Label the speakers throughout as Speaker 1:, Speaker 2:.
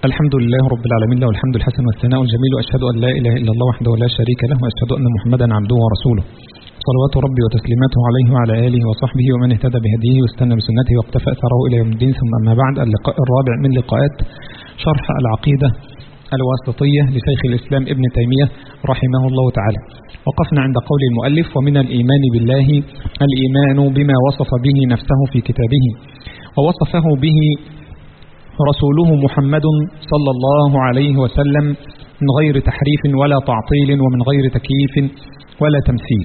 Speaker 1: الحمد لله رب العالمين له الحمد الحسن والثناء الجميل وأشهد أن لا إله إلا الله وحده لا شريك له وأشهد أن محمدا عبده ورسوله صلوات ربي وتسليماته عليه وعلى آله وصحبه ومن اهتدى بهديه واستنى بسنته واقتفى أثره إلى يوم الدين ثم أما بعد اللقاء الرابع من لقاءات شرح العقيدة الواسطية لشيخ الإسلام ابن تيمية رحمه الله تعالى وقفنا عند قول المؤلف ومن الإيمان بالله الإيمان بما وصف به نفسه في كتابه ووصفه به رسوله محمد صلى الله عليه وسلم من غير تحريف ولا تعطيل ومن غير تكييف ولا تمثيل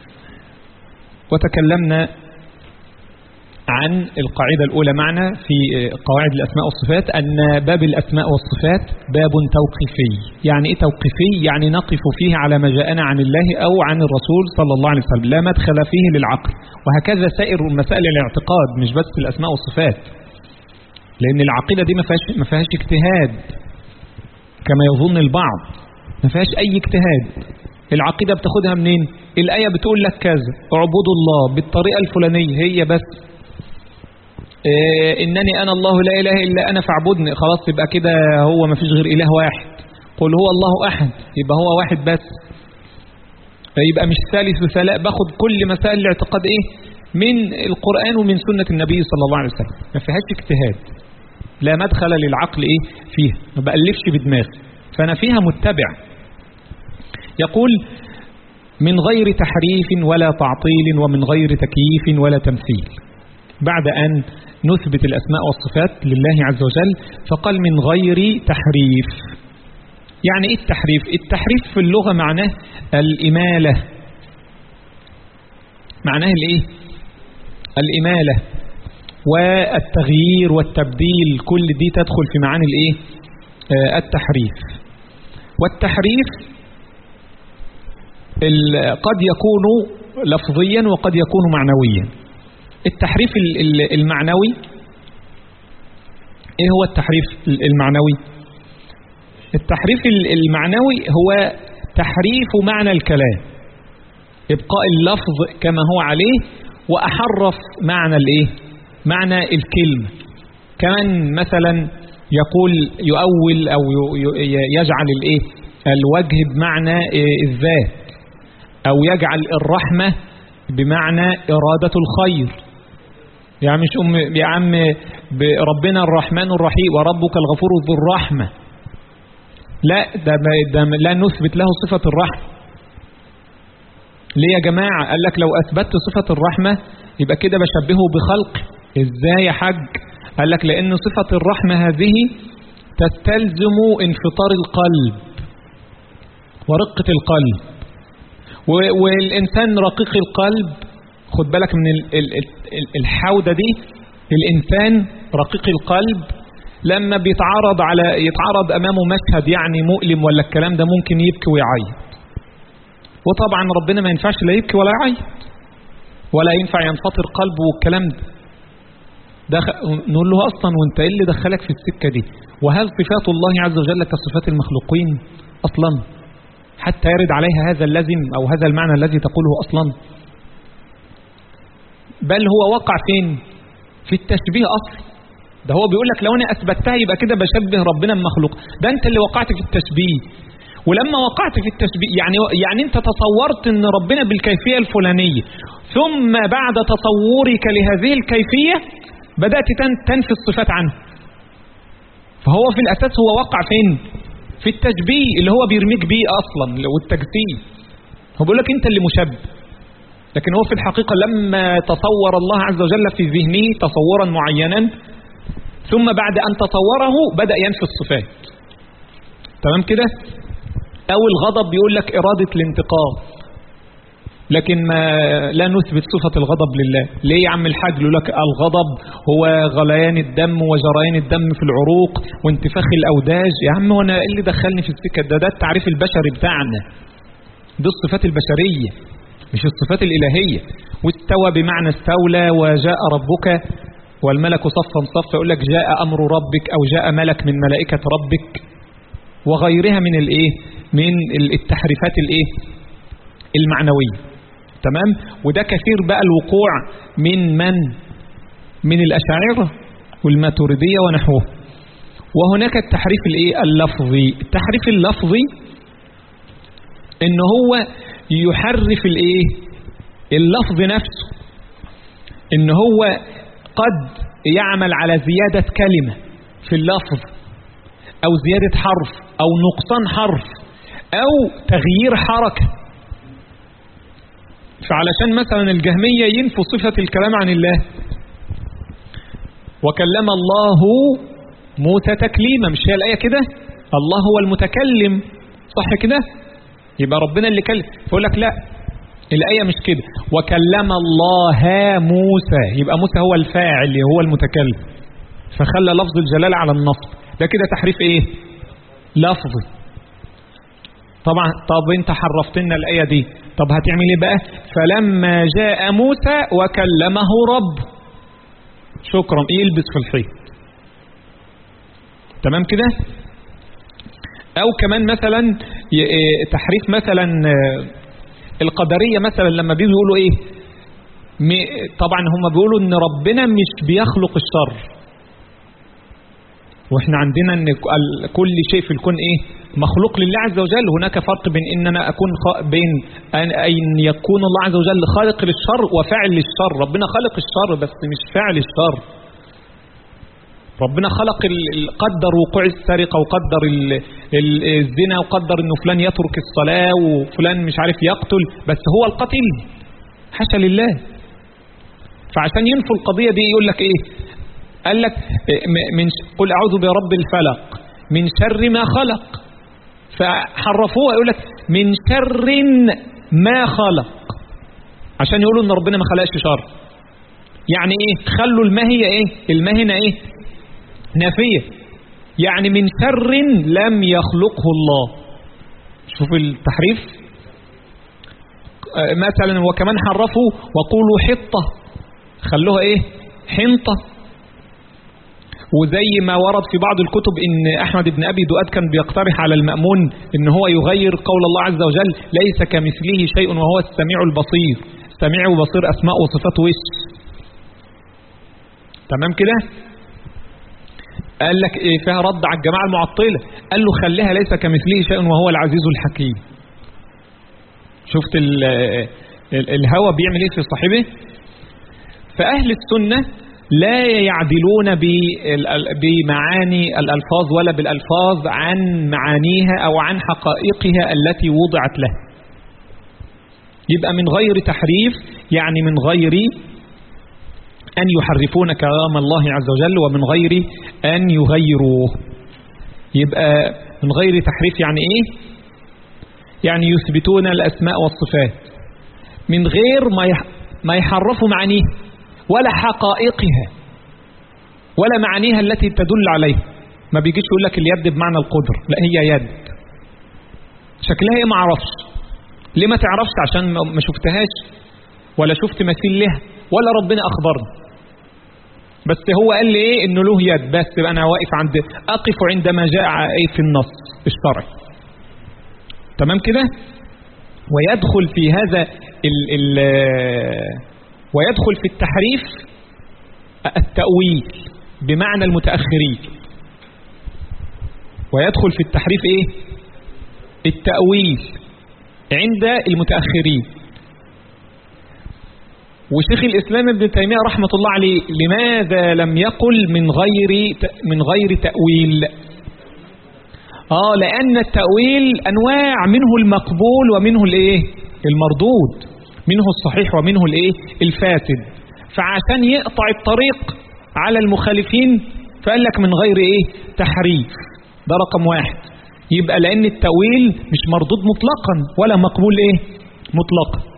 Speaker 1: وتكلمنا عن القاعدة الأولى معنا في قواعد الأسماء والصفات أن باب الأسماء والصفات باب توقيفي يعني إيه توقيفي؟ يعني نقف فيه على ما جاءنا عن الله أو عن الرسول صلى الله عليه وسلم لا مدخل فيه للعقل وهكذا سائر مسائل الاعتقاد مش بس الأسماء والصفات لأن العقيدة دي ما فيهاش ما فيهاش اجتهاد كما يظن البعض ما فيهاش أي اجتهاد العقيدة بتاخدها منين الآية بتقول لك كذا اعبدوا الله بالطريقة الفلانية هي بس إيه إنني أنا الله لا إله إلا أنا فاعبدني خلاص يبقى كده هو ما فيش غير إله واحد قل هو الله أحد يبقى هو واحد بس يبقى مش ثالث وثلاء باخد كل مسائل الاعتقاد إيه من القرآن ومن سنة النبي صلى الله عليه وسلم ما فيهاش اجتهاد لا مدخل للعقل إيه فيها ما بألفش بدماغي فأنا فيها متبع يقول من غير تحريف ولا تعطيل ومن غير تكييف ولا تمثيل بعد أن نثبت الأسماء والصفات لله عز وجل فقال من غير تحريف يعني إيه التحريف التحريف في اللغة معناه الإمالة معناه الإيه الإمالة والتغيير والتبديل كل دي تدخل في معاني الإيه آه التحريف والتحريف قد يكون لفظيا وقد يكون معنويا التحريف المعنوي ايه هو التحريف المعنوي التحريف المعنوي هو تحريف معنى الكلام ابقاء اللفظ كما هو عليه واحرف معنى الايه معنى الكلمة كمان مثلا يقول يؤول او يجعل الايه الوجه بمعنى الذات او يجعل الرحمة بمعنى ارادة الخير يعني مش أم يا عم ربنا الرحمن الرحيم وربك الغفور ذو الرحمة لا ده, ده لا نثبت له صفة الرحمة ليه يا جماعة قال لك لو أثبتت صفة الرحمة يبقى كده بشبهه بخلق ازاي يا حاج قال لك لأن صفة الرحمة هذه تستلزم انفطار القلب ورقة القلب والإنسان رقيق القلب خد بالك من الحودة دي الإنسان رقيق القلب لما بيتعرض على يتعرض أمامه مشهد يعني مؤلم ولا الكلام ده ممكن يبكي ويعيط وطبعا ربنا ما ينفعش لا يبكي ولا يعيط ولا ينفع ينفطر قلبه والكلام ده ده نقول له أصلا وانت ايه اللي دخلك في السكة دي وهل صفات الله عز وجل كصفات المخلوقين أصلا حتى يرد عليها هذا اللازم أو هذا المعنى الذي تقوله أصلا بل هو وقع فين في التشبيه أصلا ده هو بيقول لك لو أنا أثبتها يبقى كده بشبه ربنا بمخلوق ده أنت اللي وقعت في التشبيه ولما وقعت في التشبيه يعني يعني أنت تصورت أن ربنا بالكيفية الفلانية ثم بعد تصورك لهذه الكيفية بدأت تنفي الصفات عنه فهو في الأساس هو وقع فين في التشبيه اللي هو بيرميك بيه أصلا والتجسيم هو بيقول لك أنت اللي مشبه لكن هو في الحقيقة لما تصور الله عز وجل في ذهنه تصورا معينا ثم بعد أن تصوره بدأ ينفي الصفات تمام كده أو الغضب بيقول لك إرادة الانتقام لكن ما لا نثبت صفة الغضب لله ليه يا عم الحاج يقول لك الغضب هو غليان الدم وجريان الدم في العروق وانتفاخ الأوداج يا عم وانا ايه اللي دخلني في السكة ده ده التعريف البشري بتاعنا دي الصفات البشرية مش الصفات الإلهية واستوى بمعنى استولى وجاء ربك والملك صفا صفا يقول لك جاء أمر ربك أو جاء ملك من ملائكة ربك وغيرها من الايه من التحريفات الايه المعنوية تمام وده كثير بقى الوقوع من من من الأشاعرة والماتريدية ونحوه وهناك التحريف الايه اللفظي التحريف اللفظي ان هو يحرف الايه اللفظ نفسه ان هو قد يعمل على زيادة كلمة في اللفظ او زيادة حرف او نقصان حرف او تغيير حركة فعلشان مثلا الجهمية ينفوا صفة الكلام عن الله وكلم الله موسى تكليما مش هي الآية كده الله هو المتكلم صح كده يبقى ربنا اللي كلم فيقول لك لا الآية مش كده وكلم الله موسى يبقى موسى هو الفاعل هو المتكلم فخلى لفظ الجلالة على النصب ده كده تحريف ايه لفظي طبعا طب انت حرفت لنا الآية دي طب هتعمل ايه بقى فلما جاء موسى وكلمه رب شكرا يلبس في الحيط تمام كده او كمان مثلا تحريف مثلا القدرية مثلا لما بيجوا يقولوا ايه طبعا هم بيقولوا ان ربنا مش بيخلق الشر واحنا عندنا ان كل شيء في الكون ايه مخلوق لله عز وجل هناك فرق بين ان انا اكون خ... بين ان, أن يكون الله عز وجل خالق للشر وفاعل للشر ربنا خلق الشر بس مش فاعل الشر ربنا خلق قدر وقوع السرقة وقدر الزنا وقدر انه فلان يترك الصلاة وفلان مش عارف يقتل بس هو القتل حاشا لله فعشان ينفوا القضية دي يقول لك ايه قال لك من قل اعوذ برب الفلق من شر ما خلق فحرفوها يقول لك من شر ما خلق عشان يقولوا ان ربنا ما خلقش شر يعني ايه خلوا الماء هي ايه الماء هنا ايه نافية يعني من شر لم يخلقه الله شوف التحريف مثلا وكمان حرفوا وقولوا حطة خلوها ايه حنطة وزي ما ورد في بعض الكتب ان احمد بن ابي دؤاد كان بيقترح على المأمون ان هو يغير قول الله عز وجل ليس كمثله شيء وهو السميع البصير سميع وبصير اسماء وصفات وش تمام كده قال لك ايه فيها رد على الجماعة المعطلة قال له خليها ليس كمثله شيء وهو العزيز الحكيم شفت ال ال الهوى بيعمل ايه في صاحبه فأهل السنة لا يعدلون بمعاني الألفاظ ولا بالألفاظ عن معانيها أو عن حقائقها التي وضعت له يبقى من غير تحريف يعني من غير أن يحرفون كلام الله عز وجل ومن غير أن يغيروه يبقى من غير تحريف يعني إيه يعني يثبتون الأسماء والصفات من غير ما يحرفوا معانيه ولا حقائقها ولا معانيها التي تدل عليها ما بيجيش يقول لك اليد بمعنى القدر لا هي يد شكلها ايه ما اعرفش ليه ما تعرفش عشان ما شفتهاش ولا شفت مثيل لها ولا ربنا اخبرني بس هو قال لي ايه انه له يد بس انا واقف عند اقف عندما جاء ايه في النص الشرعي تمام كده ويدخل في هذا ال ال ويدخل في التحريف التأويل بمعنى المتأخرين ويدخل في التحريف ايه التأويل عند المتأخرين وشيخ الإسلام ابن تيمية رحمة الله عليه لماذا لم يقل من غير من غير تأويل آه لأن التأويل أنواع منه المقبول ومنه الإيه المردود منه الصحيح ومنه الإيه الفاسد فعشان يقطع الطريق على المخالفين فقال لك من غير إيه تحريف ده رقم واحد يبقى لأن التأويل مش مردود مطلقا ولا مقبول إيه مطلقا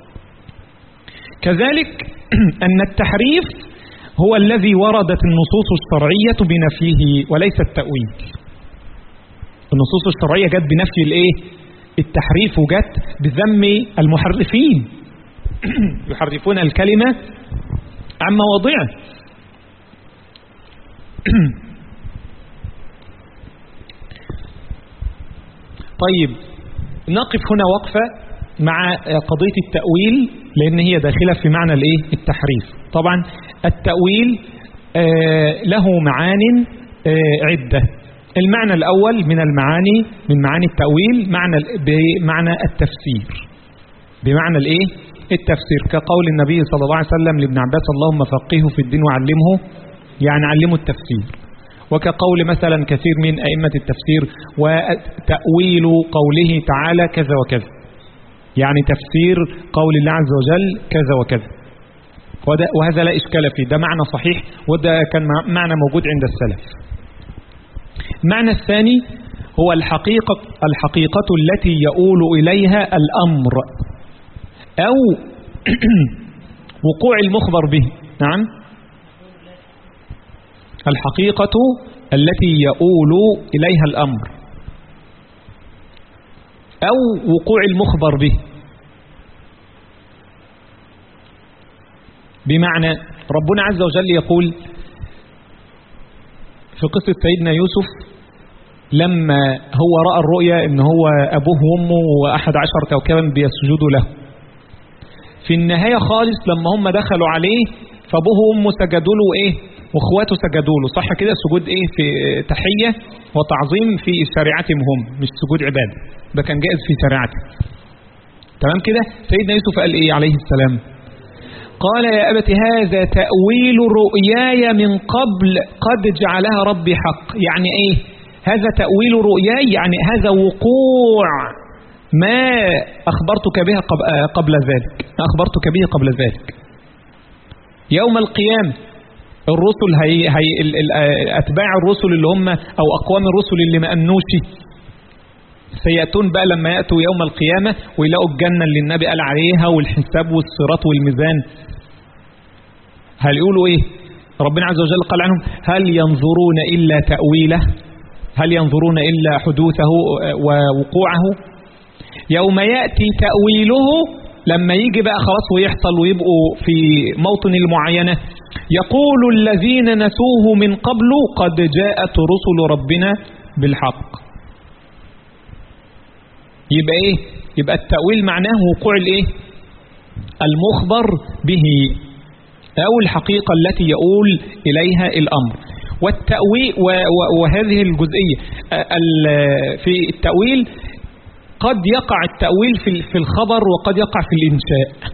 Speaker 1: كذلك أن التحريف هو الذي وردت النصوص الشرعية بنفيه وليس التأويل النصوص الشرعية جت بنفي الايه التحريف وجت بذم المحرفين يحرفون الكلمة عن مواضعه طيب نقف هنا وقفة مع قضية التأويل لأن هي داخلة في معنى الايه التحريف طبعا التأويل آه له معان آه عدة المعنى الأول من المعاني من معاني التأويل معنى بمعنى التفسير بمعنى الايه التفسير كقول النبي صلى الله عليه وسلم لابن عباس اللهم فقهه في الدين وعلمه يعني علمه التفسير وكقول مثلا كثير من أئمة التفسير وتأويل قوله تعالى كذا وكذا يعني تفسير قول الله عز وجل كذا وكذا وهذا لا إشكال فيه ده معنى صحيح وده كان معنى موجود عند السلف المعنى الثاني هو الحقيقة, الحقيقة التي يؤول إليها الأمر أو وقوع المخبر به نعم الحقيقة التي يؤول إليها الأمر أو وقوع المخبر به بمعنى ربنا عز وجل يقول في قصة سيدنا يوسف لما هو رأى الرؤيا ان هو أبوه وأمه وأحد عشر كوكبا بيسجدوا له في النهاية خالص لما هم دخلوا عليه فأبوه وأمه سجدوا له إيه واخواته سجدوا له صح كده سجود ايه في تحية وتعظيم في شريعتهم هم مش سجود عبادة ده كان جائز في شريعتهم تمام كده سيدنا يوسف قال ايه عليه السلام قال يا أبت هذا تأويل رؤياي من قبل قد جعلها ربي حق يعني ايه هذا تأويل رؤياي يعني هذا وقوع ما أخبرتك بها قبل ذلك أخبرتك به قبل ذلك يوم القيامة الرسل هي, هي أتباع الرسل اللي هم أو أقوام الرسل اللي ما أمنوش سيأتون بقى لما يأتوا يوم القيامة ويلاقوا الجنة اللي النبي قال عليها والحساب والصراط والميزان هل يقولوا إيه ربنا عز وجل قال عنهم هل ينظرون إلا تأويله هل ينظرون إلا حدوثه ووقوعه يوم يأتي تأويله لما يجي بقى خلاص ويحصل ويبقوا في موطن المعينة يقول الذين نسوه من قبل قد جاءت رسل ربنا بالحق يبقى ايه يبقى التأويل معناه وقوع الايه المخبر به او الحقيقة التي يقول اليها الامر والتأويل وهذه الجزئية في التأويل قد يقع التأويل في الخبر وقد يقع في الإنشاء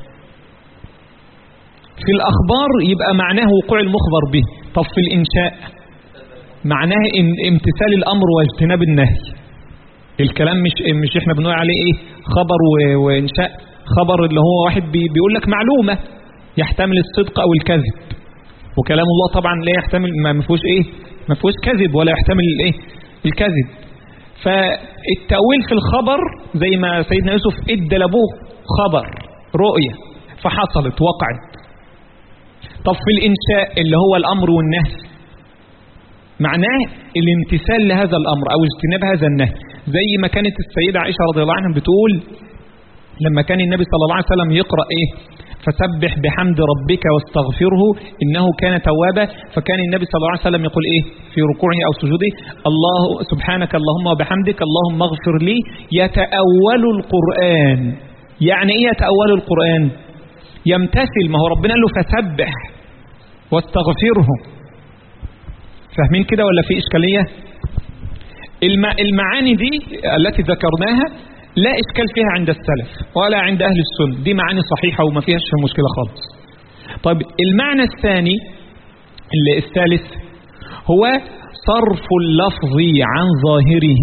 Speaker 1: في الأخبار يبقى معناه وقوع المخبر به طب في الإنشاء معناه امتثال الأمر واجتناب النهي الكلام مش مش احنا بنقول عليه ايه خبر وانشاء خبر اللي هو واحد بيقول لك معلومة يحتمل الصدق او الكذب وكلام الله طبعا لا يحتمل ما فيهوش ايه ما فيهوش كذب ولا يحتمل الايه الكذب فالتأويل في الخبر زي ما سيدنا يوسف ادى لابوه خبر رؤية فحصلت وقعت طب في الإنشاء اللي هو الأمر والنهي معناه الامتثال لهذا الأمر أو اجتناب هذا النهي زي ما كانت السيدة عائشة رضي الله عنها بتقول لما كان النبي صلى الله عليه وسلم يقرأ إيه فسبح بحمد ربك واستغفره إنه كان توابا فكان النبي صلى الله عليه وسلم يقول إيه في ركوعه أو سجوده الله سبحانك اللهم وبحمدك اللهم اغفر لي يتأول القرآن يعني إيه يتأول القرآن يمتثل ما هو ربنا قال له فسبح واستغفره فاهمين كده ولا في إشكالية المعاني دي التي ذكرناها لا إشكال فيها عند السلف ولا عند أهل السنة دي معاني صحيحة وما فيهاش مشكلة خالص طيب المعنى الثاني اللي الثالث هو صرف اللفظ عن ظاهره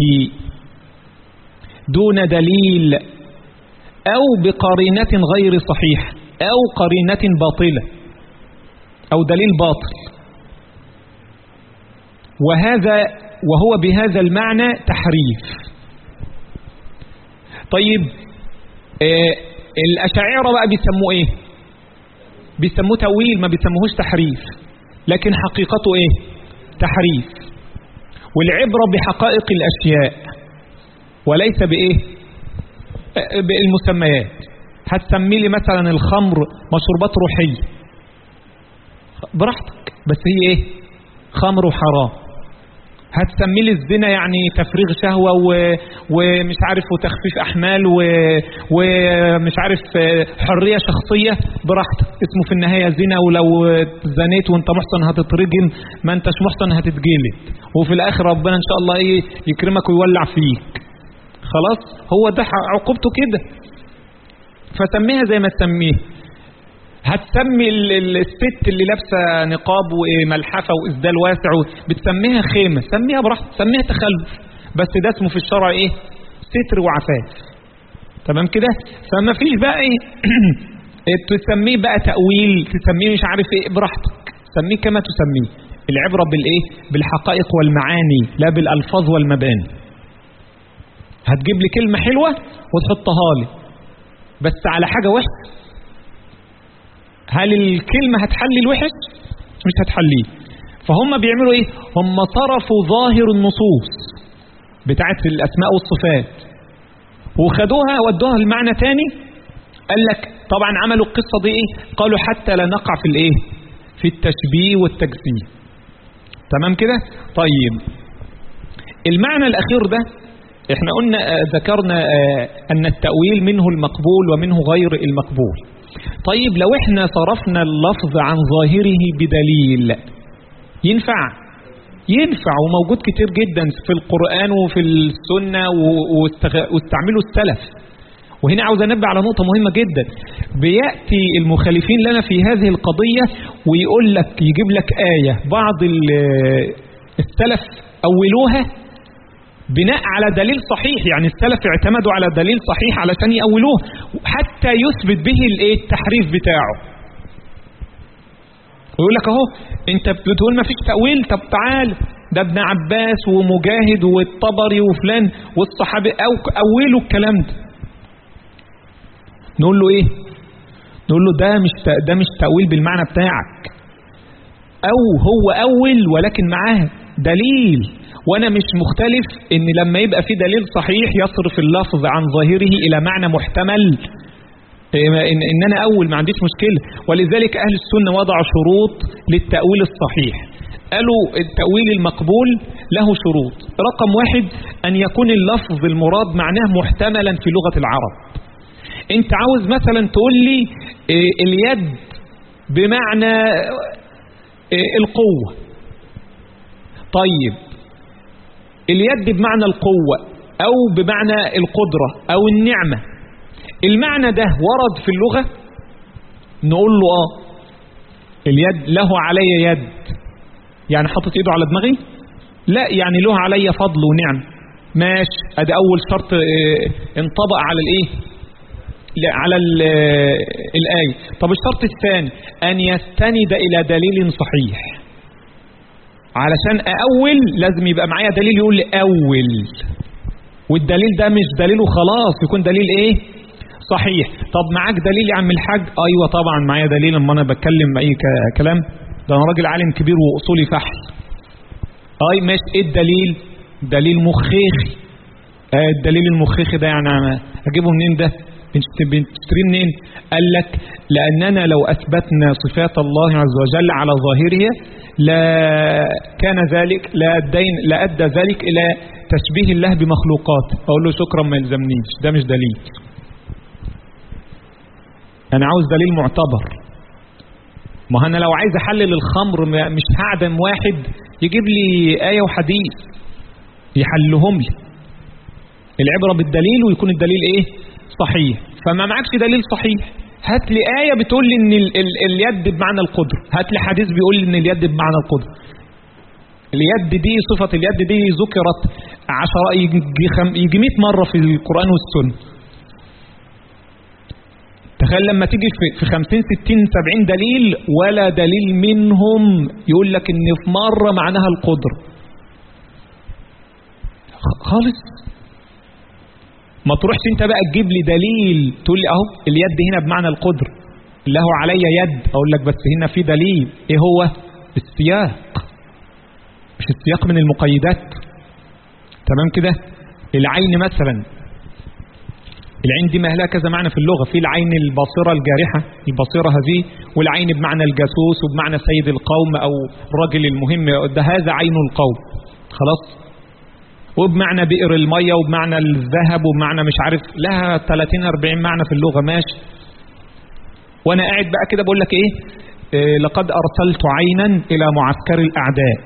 Speaker 1: دون دليل أو بقرينة غير صحيح أو قرينة باطلة أو دليل باطل وهذا وهو بهذا المعنى تحريف طيب آه الأشاعرة بقى بيسموه ايه بيسموه تأويل ما بيسموهوش تحريف لكن حقيقته ايه تحريف والعبرة بحقائق الأشياء وليس بإيه بالمسميات هتسمي لي مثلا الخمر مشروبات روحية براحتك بس هي ايه خمر وحرام هتسمي لي الزنا يعني تفريغ شهوة و... ومش عارف وتخفيف أحمال و... ومش عارف حرية شخصية براحتك اسمه في النهاية زنا ولو زنيت وانت محسن هتترجم ما انتش محسن هتتجلد وفي الآخر ربنا إن شاء الله إيه يكرمك ويولع فيك خلاص هو ده عقوبته كده فسميها زي ما تسميه هتسمي الست اللي لابسه نقاب وملحفه واسدال واسع بتسميها خيمه سميها براحتك سميها تخلف بس ده اسمه في الشرع ايه ستر وعفاف تمام كده فما فيش بقى ايه تسميه بقى تأويل تسميه مش عارف ايه براحتك سميه كما تسميه العبرة بالايه بالحقائق والمعاني لا بالالفاظ والمباني هتجيب لي كلمة حلوة وتحطها لي بس على حاجة وحشة هل الكلمة هتحلي الوحش مش هتحليه فهم بيعملوا ايه هم صرفوا ظاهر النصوص بتاعت الاسماء والصفات وخدوها ودوها المعنى تاني قال لك طبعا عملوا القصة دي ايه قالوا حتى لا نقع في الايه في التشبيه والتجسيم تمام كده طيب المعنى الاخير ده احنا قلنا آه ذكرنا آه ان التأويل منه المقبول ومنه غير المقبول طيب لو احنا صرفنا اللفظ عن ظاهره بدليل ينفع ينفع وموجود كتير جدا في القرآن وفي السنة واستعملوا السلف وهنا عاوز انبه على نقطة مهمة جدا بيأتي المخالفين لنا في هذه القضية ويقول لك يجيب لك آية بعض السلف أولوها بناء على دليل صحيح يعني السلف اعتمدوا على دليل صحيح علشان يأولوه حتى يثبت به الايه التحريف بتاعه ويقول لك اهو انت بتقول ما فيش تأويل طب تعال ده ابن عباس ومجاهد والطبري وفلان والصحابي أو أولوا الكلام ده نقول له ايه نقول له ده مش ده مش تأويل بالمعنى بتاعك او هو اول ولكن معاه دليل وانا مش مختلف ان لما يبقى في دليل صحيح يصرف اللفظ عن ظاهره الى معنى محتمل إن, ان انا اول ما عنديش مشكلة ولذلك اهل السنة وضعوا شروط للتأويل الصحيح قالوا التأويل المقبول له شروط رقم واحد ان يكون اللفظ المراد معناه محتملا في لغة العرب انت عاوز مثلا تقول لي اليد بمعنى القوة طيب اليد بمعنى القوة او بمعنى القدرة او النعمة المعنى ده ورد في اللغة نقول له اه اليد له علي يد يعني حطت ايده على دماغي لا يعني له علي فضل ونعم ماشي ادي اول شرط اه انطبق على الايه على الآية طب الشرط الثاني أن يستند إلى دليل صحيح علشان أأول لازم يبقى معايا دليل يقول لي أول والدليل ده مش دليله خلاص يكون دليل إيه صحيح طب معاك دليل يا عم الحاج أيوة طبعا معايا دليل لما أنا بتكلم أي كلام ده أنا راجل عالم كبير وأصولي فحل أي ماشي إيه الدليل دليل مخيخي آه الدليل المخيخي ده يعني أجيبه منين ده بنشتري منين قال لك لأننا لو أثبتنا صفات الله عز وجل على ظاهرها لا كان ذلك لا الدين لا أدى ذلك إلى تشبيه الله بمخلوقات أقول له شكرا ما يلزمنيش ده مش دليل أنا عاوز دليل معتبر ما أنا لو عايز أحلل الخمر مش هعدم واحد يجيب لي آية وحديث يحلهم لي العبرة بالدليل ويكون الدليل إيه صحيح فما معكش دليل صحيح هات لي آية بتقول لي ان ال ال اليد بمعنى القدر هات لي حديث بيقول لي ان اليد بمعنى القدر اليد دي صفة اليد دي ذكرت عشرة يجي, خم يجي 100 مرة في القرآن والسنة تخيل لما تيجي في, في 50 60 70 دليل ولا دليل منهم يقول لك ان في مرة معناها القدر خالص ما تروحش انت بقى تجيب لي دليل تقول لي اهو اليد هنا بمعنى القدر له علي يد اقول لك بس هنا في دليل ايه هو السياق مش السياق من المقيدات تمام كده العين مثلا العين دي ما لها كذا معنى في اللغة في العين الباصرة الجارحة البصيرة هذه والعين بمعنى الجاسوس وبمعنى سيد القوم او الرجل المهم ده هذا عين القوم خلاص وبمعنى بئر المية وبمعنى الذهب وبمعنى مش عارف لها 30 40 معنى في اللغة ماشي وانا قاعد بقى كده بقول لك ايه إيه لقد ارسلت عينا الى معسكر الاعداء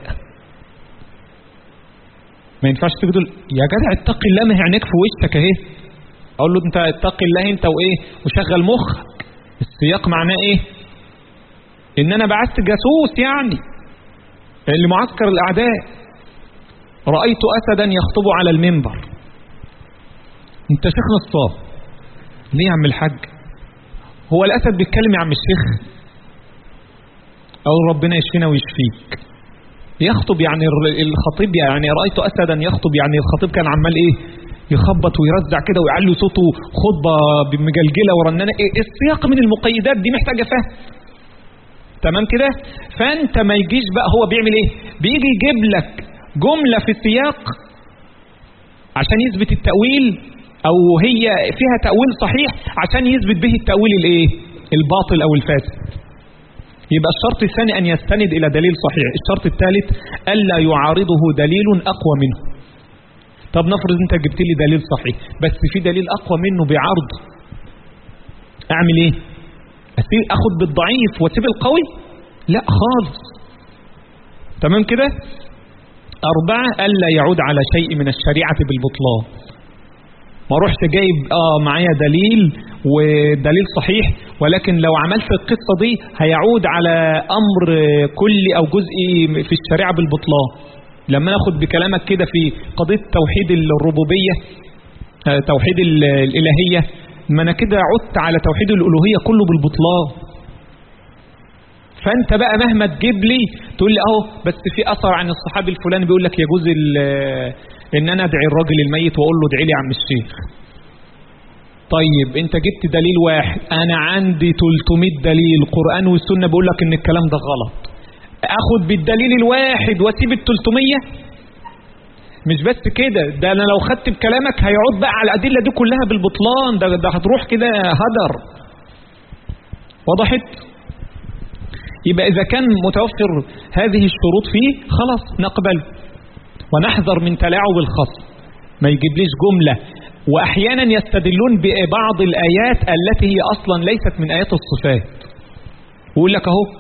Speaker 1: ما ينفعش تيجي تقول يا جدع اتقي الله ما هي عينيك في وشك اهي اقول له انت اتقي الله انت وايه وشغل مخك السياق معناه ايه ان انا بعثت جاسوس يعني لمعسكر الاعداء رايت اسدا يخطب على المنبر انت شيخ نصاب ليه يا عم الحاج هو الاسد بيتكلم يا عم الشيخ او ربنا يشفينا ويشفيك يخطب يعني الخطيب يعني رايت اسدا يخطب يعني الخطيب كان عمال ايه يخبط ويرزع كده ويعلي صوته خطبه مجلجله ورنانه ايه السياق من المقيدات دي محتاجه فهم تمام كده فانت ما يجيش بقى هو بيعمل ايه بيجي يجيب لك جمله في السياق عشان يثبت التاويل او هي فيها تاويل صحيح عشان يثبت به التاويل الايه الباطل او الفاسد يبقى الشرط الثاني أن يستند إلى دليل صحيح الشرط الثالث ألا يعارضه دليل أقوى منه طب نفرض أنت جبت لي دليل صحيح بس في دليل أقوى منه بعرض أعمل إيه أسيب أخد بالضعيف واسيب القوي لا خالص تمام كده أربعة ألا يعود على شيء من الشريعة بالبطلان ما روحش جايب اه معايا دليل ودليل صحيح ولكن لو عملت القصة دي هيعود على أمر كلي أو جزئي في الشريعة بالبطلان لما ناخد بكلامك كده في قضية توحيد الربوبية توحيد الإلهية ما أنا كده عدت على توحيد الألوهية كله بالبطلان فأنت بقى مهما تجيب لي تقول لي أهو بس في أثر عن الصحابي الفلاني بيقول لك يجوز إن أنا أدعي الراجل الميت وأقول له ادعي لي يا عم الشيخ طيب انت جبت دليل واحد انا عندي 300 دليل قرآن والسنة بيقول لك ان الكلام ده غلط اخد بالدليل الواحد واسيب ال 300 مش بس كده ده انا لو خدت بكلامك هيعود بقى على الادله دي كلها بالبطلان ده ده هتروح كده هدر وضحت يبقى اذا كان متوفر هذه الشروط فيه خلاص نقبل ونحذر من تلاعب الخصم ما يجيبليش جمله وأحيانا يستدلون ببعض الآيات التي هي أصلا ليست من آيات الصفات ويقول لك أهو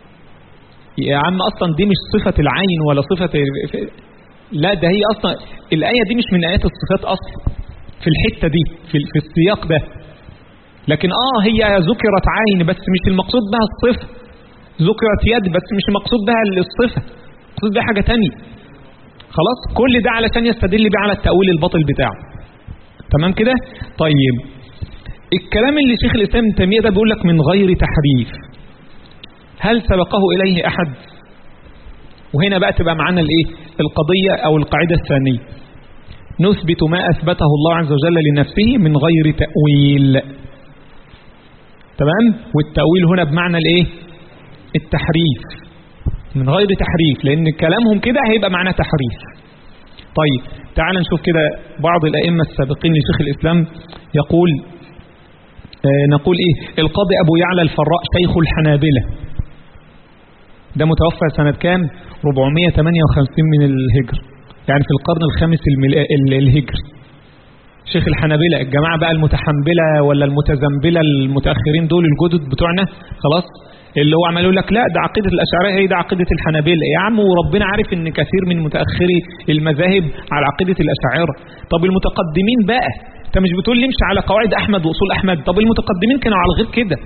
Speaker 1: يا عم أصلا دي مش صفة العين ولا صفة لا ده هي أصلا الآية دي مش من آيات الصفات أصلا في الحتة دي في, في السياق ده لكن آه هي ذكرت عين بس مش المقصود بها الصفة ذكرت يد بس مش المقصود بها الصفة المقصود بها حاجة تانية خلاص كل ده علشان يستدل بيه على التأويل الباطل بتاعه تمام كده طيب الكلام اللي شيخ الإسلام ابن تيمية ده بيقول لك من غير تحريف هل سبقه إليه أحد وهنا بقى تبقى معانا الايه القضية أو القاعدة الثانية نثبت ما أثبته الله عز وجل لنفسه من غير تأويل تمام والتأويل هنا بمعنى الايه التحريف من غير تحريف لأن كلامهم كده هيبقى معناه تحريف طيب تعال نشوف كده بعض الأئمة السابقين لشيخ الإسلام يقول آه نقول إيه القاضي أبو يعلى الفراء شيخ الحنابلة ده متوفى سنة كام 458 من الهجر يعني في القرن الخامس الهجري شيخ الحنابلة الجماعة بقى المتحنبلة ولا المتزنبلة المتأخرين دول الجدد بتوعنا خلاص اللي هو عمال يقول لك لا ده عقيدة الأشاعرة هي ده عقيدة الحنابلة يا عم وربنا عارف ان كثير من متأخري المذاهب على عقيدة الأشاعرة طب المتقدمين بقى انت مش بتقول لي امشي على قواعد أحمد وأصول أحمد طب المتقدمين كانوا على غير كده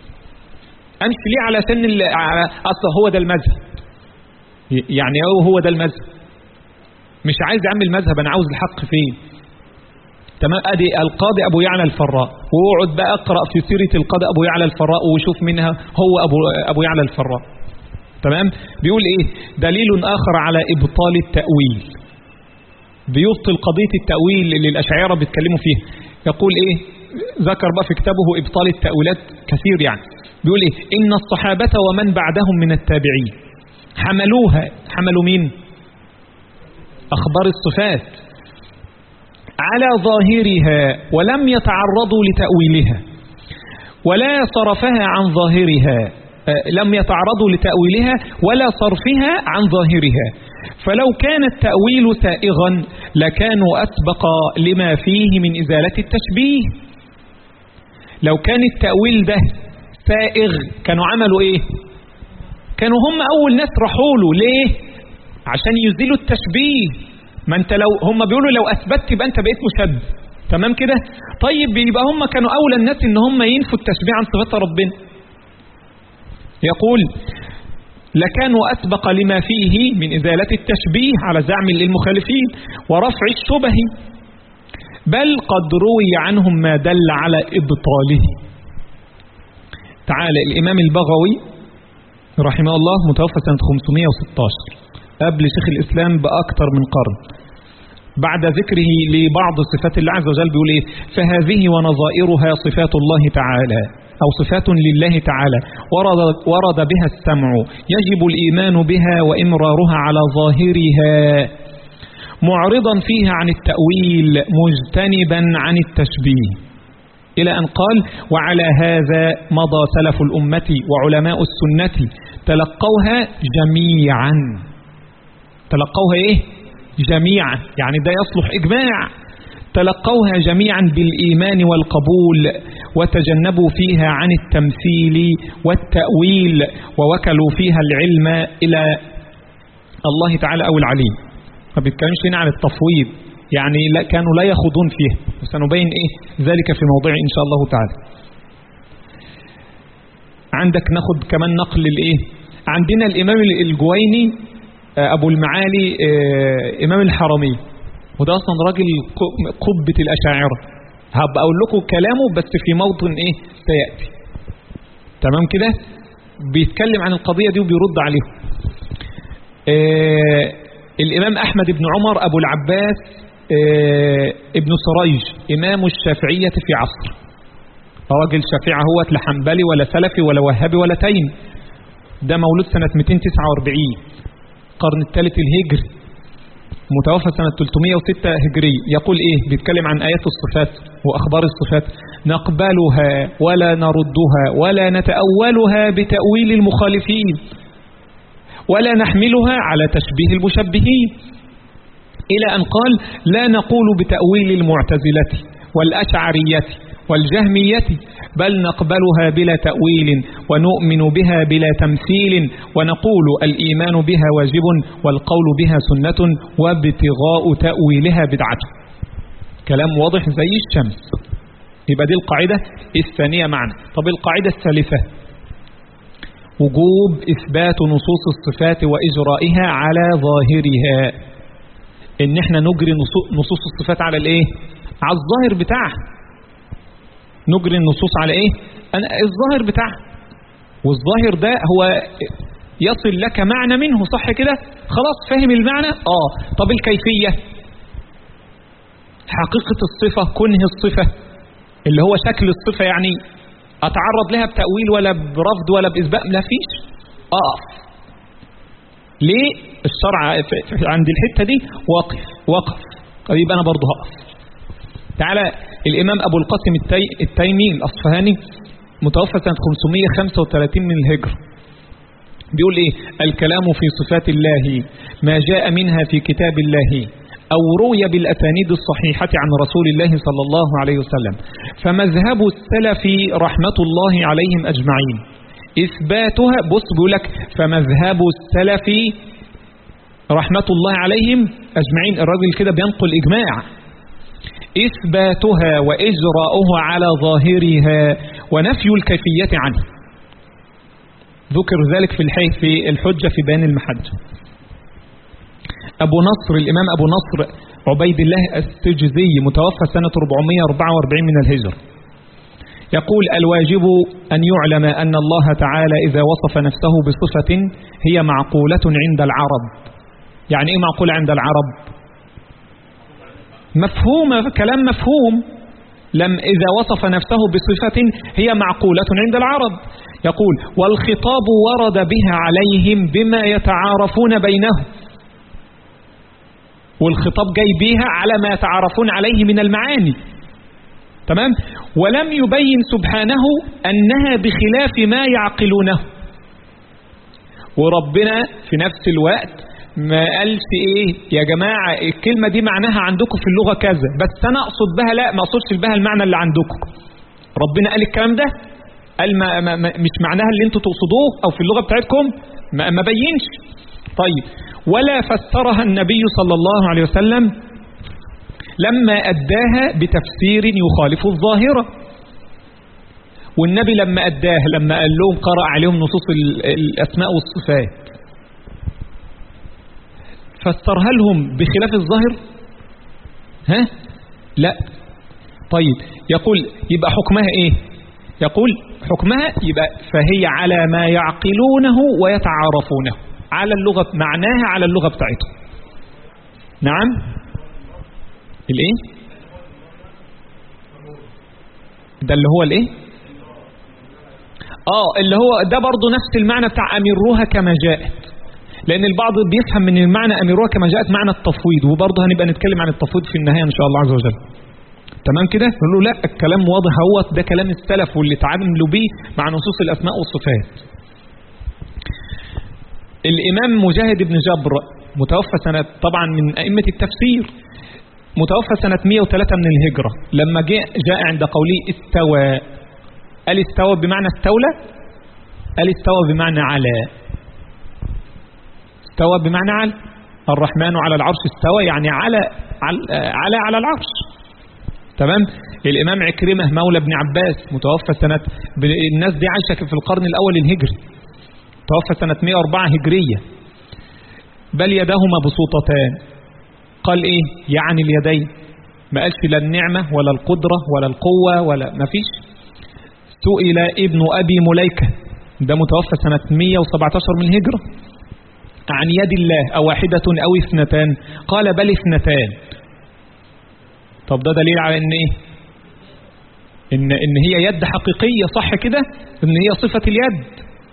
Speaker 1: امشي ليه على سن على اصل هو ده المذهب يعني هو هو ده المذهب مش عايز اعمل مذهب انا عاوز الحق فين تمام ادي القاضي ابو يعلى الفراء واقعد بقى اقرا في سيره القاضي ابو يعلى الفراء وشوف منها هو ابو ابو يعلى الفراء تمام بيقول ايه دليل اخر على ابطال التاويل بيبطل قضيه التاويل اللي الاشاعره بيتكلموا فيها يقول ايه ذكر بقى في كتابه ابطال التاويلات كثير يعني بيقول ايه ان الصحابه ومن بعدهم من التابعين حملوها حملوا مين اخبار الصفات على ظاهرها ولم يتعرضوا لتأويلها ولا صرفها عن ظاهرها لم يتعرضوا لتأويلها ولا صرفها عن ظاهرها فلو كان التأويل سائغا لكانوا أسبق لما فيه من إزالة التشبيه لو كان التأويل ده سائغ كانوا عملوا ايه كانوا هم أول ناس رحوا له ليه عشان يزيلوا التشبيه ما انت لو هم بيقولوا لو أثبتت يبقى انت بقيت مشبه تمام كده طيب يبقى هم كانوا أولى الناس ان هم ينفوا التشبيه عن صفات ربنا يقول لكانوا أسبق لما فيه من إزالة التشبيه على زعم للمخالفين ورفع الشبه بل قد روي عنهم ما دل على إبطاله تعالى الإمام البغوي رحمه الله متوفى سنة 516 قبل شيخ الإسلام بأكثر من قرن بعد ذكره لبعض صفات الله عز وجل بيقول إيه فهذه ونظائرها صفات الله تعالى أو صفات لله تعالى ورد, ورد بها السمع يجب الإيمان بها وإمرارها على ظاهرها معرضا فيها عن التأويل مجتنبا عن التشبيه إلى أن قال وعلى هذا مضى سلف الأمة وعلماء السنة تلقوها جميعا تلقوها إيه جميعا يعني ده يصلح إجماع تلقوها جميعا بالإيمان والقبول وتجنبوا فيها عن التمثيل والتأويل ووكلوا فيها العلم إلى الله تعالى أو العليم ما بيتكلمش هنا عن التفويض يعني لا كانوا لا يخوضون فيها وسنبين إيه ذلك في موضوع إن شاء الله تعالى عندك ناخد كمان نقل الإيه عندنا الإمام الجويني أبو المعالي إمام الحرمين وده أصلا راجل قبة الأشاعرة هبقى أقول لكم كلامه بس في موطن إيه سيأتي تمام كده بيتكلم عن القضية دي وبيرد عليهم آه الإمام أحمد بن عمر أبو العباس آه ابن سريج إمام الشافعية في عصر راجل شافعي هو لا حنبلي ولا سلفي ولا وهابي ولا تيم ده مولود سنة 249 القرن الثالث الهجري متوفى سنة 306 هجري يقول إيه بيتكلم عن آيات الصفات وأخبار الصفات نقبلها ولا نردها ولا نتأولها بتأويل المخالفين ولا نحملها على تشبيه المشبهين إلى أن قال لا نقول بتأويل المعتزلة والأشعرية والجهمية بل نقبلها بلا تأويل ونؤمن بها بلا تمثيل ونقول الإيمان بها واجب والقول بها سنة وابتغاء تأويلها بدعة كلام واضح زي الشمس يبقى دي القاعدة الثانية معنا طب القاعدة الثالثة وجوب إثبات نصوص الصفات وإجرائها على ظاهرها إن احنا نجري نصوص الصفات على الإيه على الظاهر بتاعها نجري النصوص على إيه أنا الظاهر بتاعها والظاهر ده هو يصل لك معنى منه صح كده خلاص فاهم المعنى آه طب الكيفية حقيقة الصفة كنه الصفة اللي هو شكل الصفة يعني أتعرض لها بتأويل ولا برفض ولا بإثبات لا فيش أقف ليه الشرع عند الحتة دي واقف وقف طيب أنا برضه هقف تعالى الإمام أبو القاسم التي... التيمي الأصفهاني متوفى سنة 535 من الهجرة بيقول إيه الكلام في صفات الله ما جاء منها في كتاب الله أو روي بالأسانيد الصحيحة عن رسول الله صلى الله عليه وسلم فمذهب السلف رحمة الله عليهم أجمعين إثباتها بص بيقولك فمذهب السلف رحمة الله عليهم أجمعين الراجل كده بينقل إجماع إثباتها وإجراؤها على ظاهرها ونفي الكيفية عنه ذكر ذلك في الحي في الحجة في بيان المحج أبو نصر الإمام أبو نصر عبيد الله السجزي متوفى سنة 444 من الهجرة يقول الواجب أن يعلم أن الله تعالى إذا وصف نفسه بصفة هي معقولة عند العرب يعني إيه معقولة عند العرب مفهوم كلام مفهوم لم إذا وصف نفسه بصفة هي معقولة عند العرب يقول والخطاب ورد بها عليهم بما يتعارفون بينهم والخطاب جاي بيها على ما يتعارفون عليه من المعاني تمام ولم يبين سبحانه أنها بخلاف ما يعقلونه وربنا في نفس الوقت ما قالش ايه يا جماعة الكلمة دي معناها عندكم في اللغة كذا بس انا اقصد بها لا ما اقصدش بها المعنى اللي عندكم ربنا قال الكلام ده قال ما ما ما مش معناها اللي انتوا تقصدوه او في اللغة بتاعتكم ما, ما بينش طيب ولا فسرها النبي صلى الله عليه وسلم لما أداها بتفسير يخالف الظاهرة والنبي لما أداها لما قال لهم قرأ عليهم نصوص الأسماء والصفات فسرها لهم بخلاف الظاهر ها لا طيب يقول يبقى حكمها ايه يقول حكمها يبقى فهي على ما يعقلونه ويتعارفونه على اللغة معناها على اللغة بتاعتهم نعم الايه ده اللي هو الايه اه اللي هو ده برضه نفس المعنى بتاع امروها كما جاءت لان البعض بيفهم من المعنى امروها كما جاءت معنى التفويض وبرضه هنبقى نتكلم عن التفويض في النهايه ان شاء الله عز وجل تمام كده نقول له لا الكلام واضح هو ده كلام السلف واللي تعاملوا بيه مع نصوص الاسماء والصفات الامام مجاهد بن جبر متوفى سنة طبعا من ائمه التفسير متوفى سنة 103 من الهجرة لما جاء, جاء عند قوله استوى قال استوى بمعنى استولى قال استوى بمعنى على استوى بمعنى على الرحمن على العرش استوى يعني على على على, على العرش تمام الإمام عكرمة مولى ابن عباس متوفى سنة الناس دي عايشة في القرن الأول الهجري توفى سنة 104 هجرية بل يداه مبسوطتان قال ايه يعني اليدين ما قالش لا النعمة ولا القدرة ولا القوة ولا ما فيش سئل ابن أبي مليكة ده متوفى سنة 117 من الهجرة عن يد الله أو واحدة أو اثنتان قال بل اثنتان طب ده دليل على ان ايه ان, إن هي يد حقيقية صح كده ان هي صفة اليد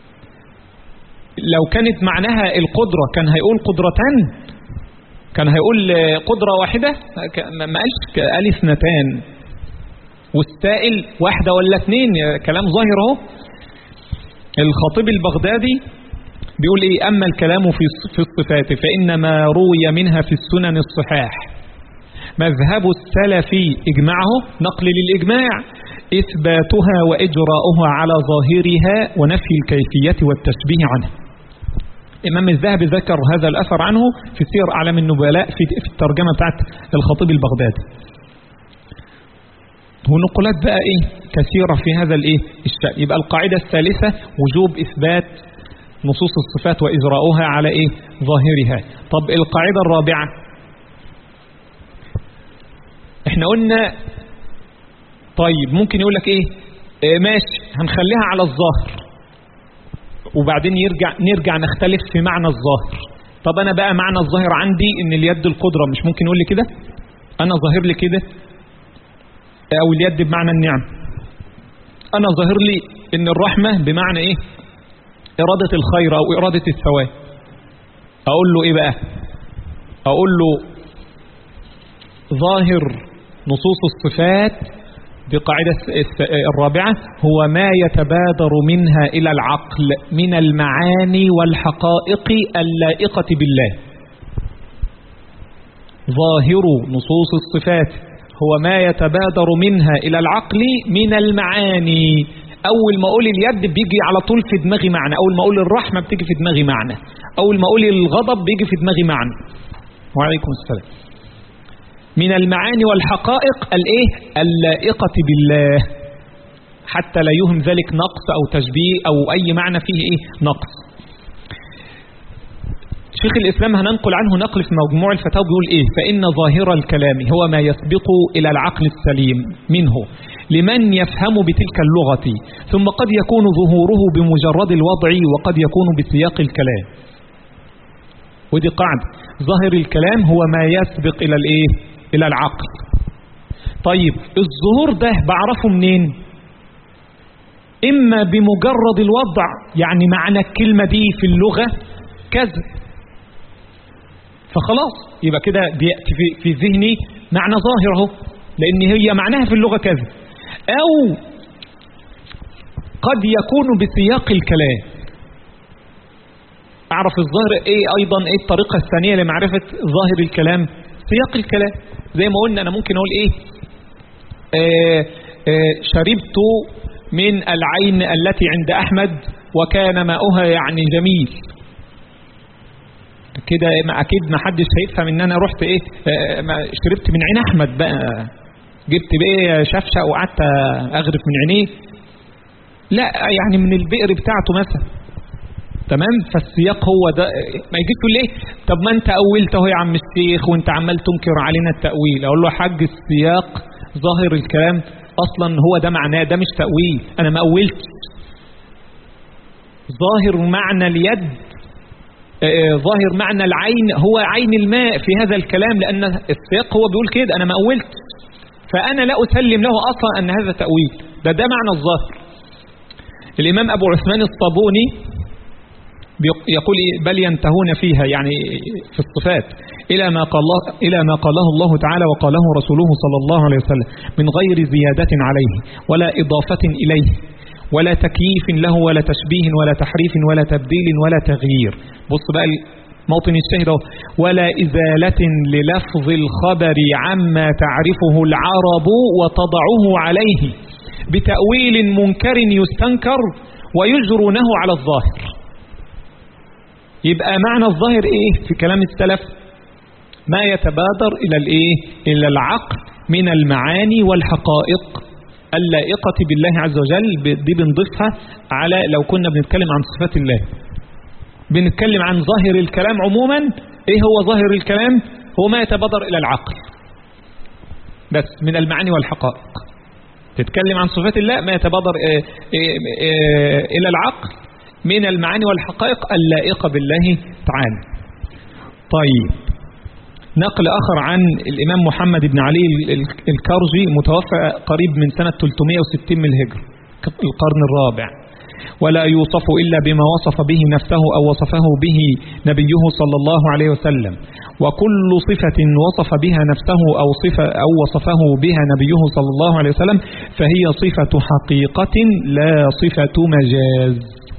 Speaker 1: لو كانت معناها القدرة كان هيقول قدرتان كان هيقول قدرة واحدة ما قالش قال اثنتان والسائل واحدة ولا اثنين كلام ظاهر اهو الخطيب البغدادي بيقول ايه اما الكلام في في الصفات فانما روي منها في السنن الصحاح مذهب السلف اجمعه نقل للاجماع اثباتها واجراؤها على ظاهرها ونفي الكيفية والتشبيه عنها الإمام الذهبي ذكر هذا الأثر عنه في سير أعلام النبلاء في الترجمة بتاعت الخطيب البغدادي ونقولات بقى إيه كثيرة في هذا الإيه الشأن يبقى القاعدة الثالثة وجوب إثبات نصوص الصفات وإجراؤها على إيه ظاهرها طب القاعدة الرابعة احنا قلنا طيب ممكن يقول لك ايه, إيه ماشي هنخليها على الظاهر وبعدين يرجع نرجع نختلف في معنى الظاهر طب انا بقى معنى الظاهر عندي ان اليد القدرة مش ممكن يقول لي كده انا ظاهر لي كده او اليد بمعنى النعم انا ظاهر لي ان الرحمة بمعنى ايه ارادة الخير او ارادة الثواب اقول له ايه بقى اقول له ظاهر نصوص الصفات بقاعدة الرابعة هو ما يتبادر منها إلى العقل من المعاني والحقائق اللائقة بالله ظاهر نصوص الصفات هو ما يتبادر منها إلى العقل من المعاني أول ما أقول اليد بيجي على طول في دماغي معنى أول ما أقول الرحمة بتيجي في دماغي معنى أول ما أقول الغضب بيجي في دماغي معنى وعليكم السلام من المعاني والحقائق الايه اللائقة بالله حتى لا يهم ذلك نقص أو تشبيه أو أي معنى فيه إيه نقص شيخ الإسلام هننقل عنه نقل في مجموع الفتاوى بيقول إيه فإن ظاهر الكلام هو ما يسبق إلى العقل السليم منه لمن يفهم بتلك اللغة ثم قد يكون ظهوره بمجرد الوضع وقد يكون بسياق الكلام ودي قاعدة ظاهر الكلام هو ما يسبق إلى الإيه إلى العقل طيب الظهور ده بعرفه منين إما بمجرد الوضع يعني معنى الكلمة دي في اللغة كذا فخلاص يبقى كده بيأتي في, في ذهني معنى ظاهر اهو لأن هي معناها في اللغة كذا أو قد يكون بسياق الكلام اعرف الظاهر ايه ايضا ايه الطريقة الثانية لمعرفة ظاهر الكلام سياق الكلام زي ما قلنا انا ممكن اقول ايه آه آه شربت من العين التي عند احمد وكان ماؤها يعني جميل كده ما اكيد ما حدش هيفهم ان انا رحت ايه آه ما شربت من عين احمد بقى جبت بقى شفشق وقعدت اغرف من عينيه لا يعني من البئر بتاعته مثلا تمام فالسياق هو ده ما يجيش تقول ليه طب ما انت اولت اهو يا عم الشيخ وانت عمال تنكر علينا التاويل اقول له يا حاج السياق ظاهر الكلام اصلا هو ده معناه ده مش تاويل انا ما اولتش ظاهر معنى اليد آه ظاهر معنى العين هو عين الماء في هذا الكلام لان السياق هو بيقول كده انا ما اولت فانا لا اسلم له اصلا ان هذا تاويل ده ده معنى الظاهر الامام ابو عثمان الصابوني يقول بل ينتهون فيها يعني في الصفات إلى ما, قال الله إلى ما قاله الله تعالى وقاله رسوله صلى الله عليه وسلم من غير زيادة عليه ولا إضافة إليه ولا تكييف له ولا تشبيه ولا تحريف ولا تبديل ولا تغيير بص بقى موطن الشهر ولا إزالة للفظ الخبر عما تعرفه العرب وتضعه عليه بتأويل منكر يستنكر ويجرونه على الظاهر يبقى معنى الظاهر ايه في كلام السلف ما يتبادر الى الايه الى العقل من المعاني والحقائق اللائقة بالله عز وجل دي بنضيفها على لو كنا بنتكلم عن صفات الله بنتكلم عن ظاهر الكلام عموما ايه هو ظاهر الكلام هو ما يتبادر الى العقل بس من المعاني والحقائق تتكلم عن صفات الله ما يتبادر إيه إيه إيه الى العقل من المعاني والحقائق اللائقة بالله تعالى طيب نقل آخر عن الإمام محمد بن علي الكرجي متوفى قريب من سنة 360 من الهجرة القرن الرابع ولا يوصف إلا بما وصف به نفسه أو وصفه به نبيه صلى الله عليه وسلم وكل صفة وصف بها نفسه أو, صفة أو وصفه بها نبيه صلى الله عليه وسلم فهي صفة حقيقة لا صفة مجاز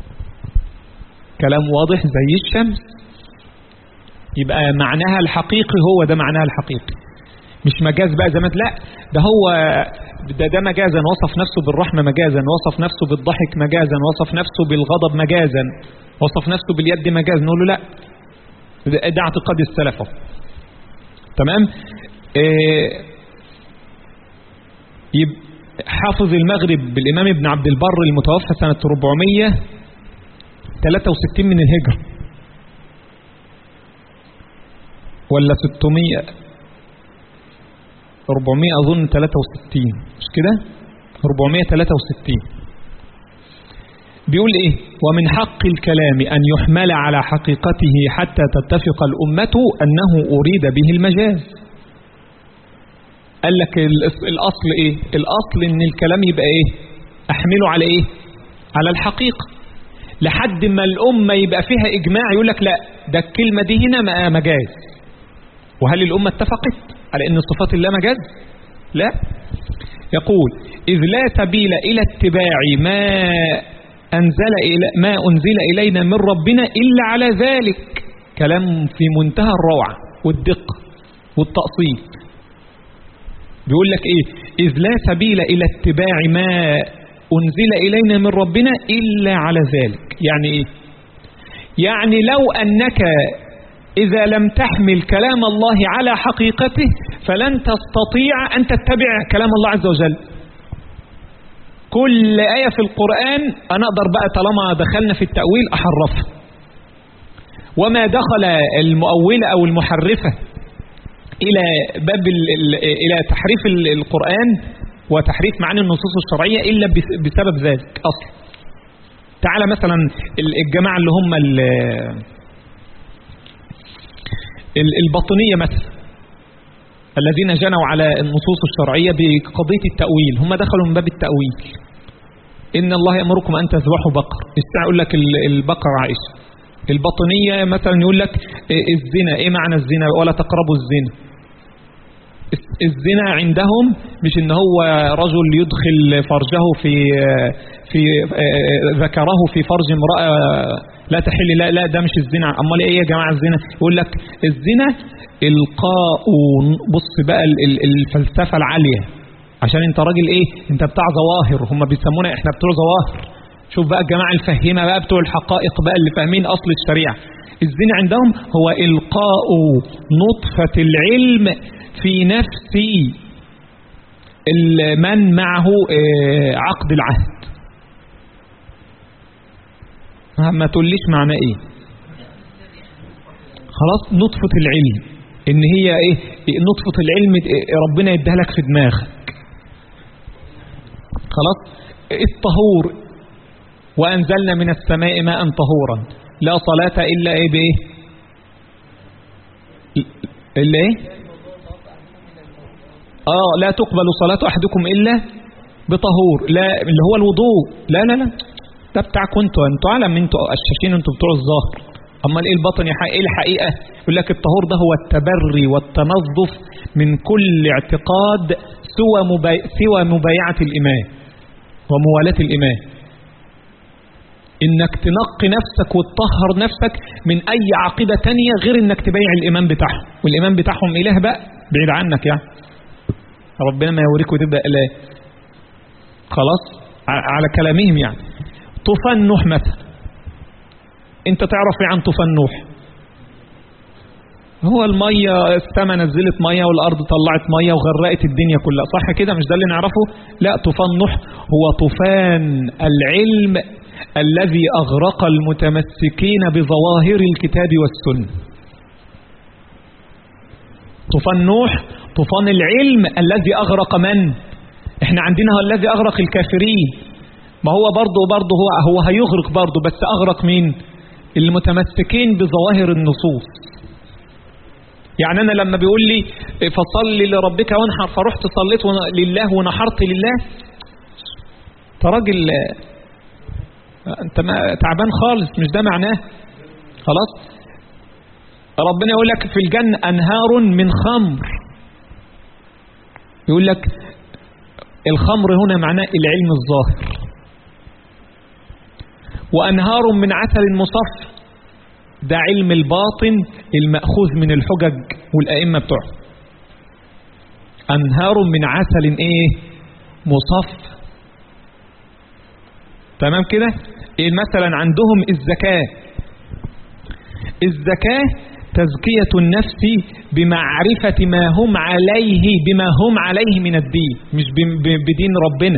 Speaker 1: كلام واضح زي الشمس يبقى معناها الحقيقي هو ده معناها الحقيقي مش مجاز بقى زي ما لا ده هو ده ده مجازا وصف نفسه بالرحمة مجازا وصف نفسه بالضحك مجازا وصف نفسه بالغضب مجازا وصف نفسه باليد مجازا نقول له لا ده, ده اعتقاد السلف تمام إيه حافظ المغرب بالإمام ابن عبد البر المتوفى سنة 400 63 من الهجرة ولا 600 400 أظن 63 مش كده 463 بيقول إيه ومن حق الكلام أن يحمل على حقيقته حتى تتفق الأمة أنه أريد به المجاز قال لك الأصل إيه الأصل إن الكلام يبقى إيه أحمله على إيه على الحقيقة لحد ما الأمة يبقى فيها إجماع يقول لك لا ده الكلمة دي هنا مجاز وهل الأمة اتفقت على أن صفات الله مجاز لا يقول إذ لا سبيل إلى اتباع ما أنزل إلى ما أنزل إلينا من ربنا إلا على ذلك كلام في منتهى الروعة والدقة والتأصيل بيقول لك إيه إذ لا سبيل إلى اتباع ما أنزل إلينا من ربنا إلا على ذلك يعني إيه يعني لو أنك إذا لم تحمل كلام الله على حقيقته فلن تستطيع أن تتبع كلام الله عز وجل كل آية في القرآن أنا أقدر بقى طالما دخلنا في التأويل أحرفها وما دخل المؤولة أو المحرفة إلى باب إلى تحريف القرآن وتحريف معاني النصوص الشرعية إلا بسبب ذلك أصلا تعالى مثلا الجماعة اللي هم الباطنية مثلا الذين جنوا على النصوص الشرعية بقضية التأويل هم دخلوا من باب التأويل إن الله يأمركم أن تذبحوا بقر يستطيع يقول لك البقر عائشة الباطنية مثلا يقول لك الزنا إيه معنى الزنا ولا تقربوا الزنا الزنا عندهم مش ان هو رجل يدخل فرجه في في ذكره في فرج امرأة لا تحل لا لا ده مش الزنا امال ايه يا جماعه الزنا يقول لك الزنا القاء بص بقى ال- ال- الفلسفه العاليه عشان انت راجل ايه انت بتاع ظواهر هم بيسمونا احنا بتوع ظواهر شوف بقى الجماعه الفهيمه بقى بتوع الحقائق بقى اللي فاهمين اصل الشريعه الزنا عندهم هو القاء نطفه العلم في نفس ال- من معه آه، عقد العهد ما تقوليش معناه ايه خلاص نطفة العلم ان هي ايه إيه نطفة العلم إيه ربنا يديها لك في دماغك خلاص الطهور وانزلنا من السماء ماء طهورا لا صلاة الا ايه بايه الا ايه اه لا تقبل صلاة احدكم الا بطهور لا اللي هو الوضوء لا لا لا ده بتاعكم انتوا انتوا اعلم انتوا قشاشين انتوا بتوع الظاهر امال ايه البطن يا حقيقة ايه الحقيقة يقول لك الطهور ده هو التبري والتنظف من كل اعتقاد سوى مباي... سوى مبايعة الإمام وموالاة الإمام انك تنقي نفسك وتطهر نفسك من اي عقيدة تانية غير انك تبايع الامام بتاعهم والامام بتاعهم اله بقى بعيد عنك يعني ربنا ما يوريك وتبدأ اله خلاص ع- على كلامهم يعني طوفان نوح مثلا انت تعرف ايه عن طوفان نوح هو المية السماء نزلت مية والأرض طلعت مية وغرقت الدنيا كلها صح كده مش ده اللي نعرفه لا طوفان نوح هو طوفان العلم الذي أغرق المتمسكين بظواهر الكتاب والسنة طوفان نوح طوفان العلم الذي أغرق من احنا عندنا هو الذي أغرق الكافرين ما هو برضه برضه هو هو هيغرق برضه بس أغرق مين المتمسكين بظواهر النصوص يعني أنا لما بيقول لي فصل لربك وانحر فرحت صليت ون- لله ونحرت لله انت راجل انت ما تعبان خالص مش ده معناه خلاص ربنا يقول لك في الجنة أنهار من خمر يقول لك الخمر هنا معناه العلم الظاهر وأنهار من عسل مصف ده علم الباطن المأخوذ من الحجج والأئمة بتوعه أنهار من عسل إيه مصف تمام كده إيه مثلا عندهم الزكاة الزكاة تزكية النفس بمعرفة ما هم عليه بما هم عليه من الدين مش ب- ب- بدين ربنا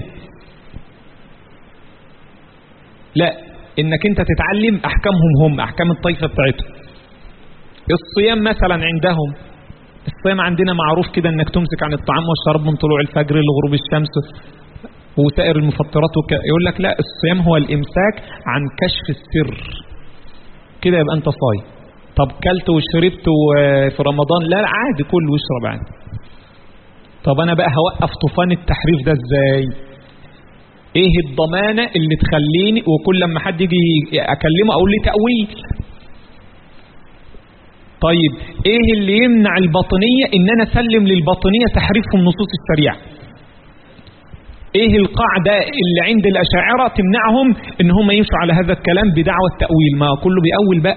Speaker 1: لا انك انت تتعلم احكامهم هم احكام الطائفة بتاعتهم الصيام مثلا عندهم الصيام عندنا معروف كده انك تمسك عن الطعام والشراب من طلوع الفجر لغروب الشمس وسائر المفطرات وك... يقول لك لا الصيام هو الامساك عن كشف السر كده يبقى انت صايم طب كلت وشربت و- في رمضان لا لا، عادي كل واشرب عادي طب انا بقى هوقف طوفان التحريف ده ازاي ايه الضمانة اللي تخليني وكل لما حد يجي اكلمه اقول لي تأويل طيب ايه اللي يمنع الباطنية ان انا اسلم للباطنية تحريفهم نصوص الشريعة ايه القاعدة اللي عند الاشاعرة تمنعهم ان هم يمشوا على هذا الكلام بدعوة التأويل ما كله بيأول بقى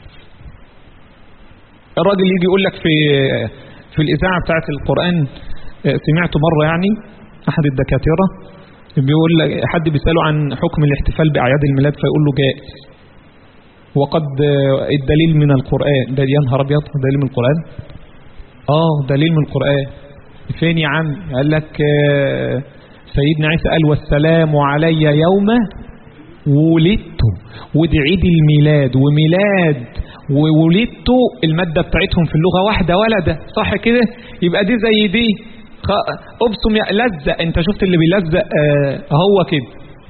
Speaker 1: الراجل يجي يقول لك في في الإذاعة بتاعت القرآن آه، سمعت مرة يعني أحد الدكاترة بيقول لك حد بيسأله عن حكم الاحتفال بأعياد الميلاد فيقول له جائز وقد آه، الدليل من القرآن ده يا نهار أبيض دليل من القرآن آه دليل من القرآن فين يا عم قال لك آه، سيدنا عيسى قال والسلام علي يوم ولدت ودي عيد الميلاد وميلاد وولدت المادة بتاعتهم في اللغة واحدة ولدة صح كده يبقى دي زي دي خ- ابصم يا لزق انت شفت اللي بيلزق آه هو كده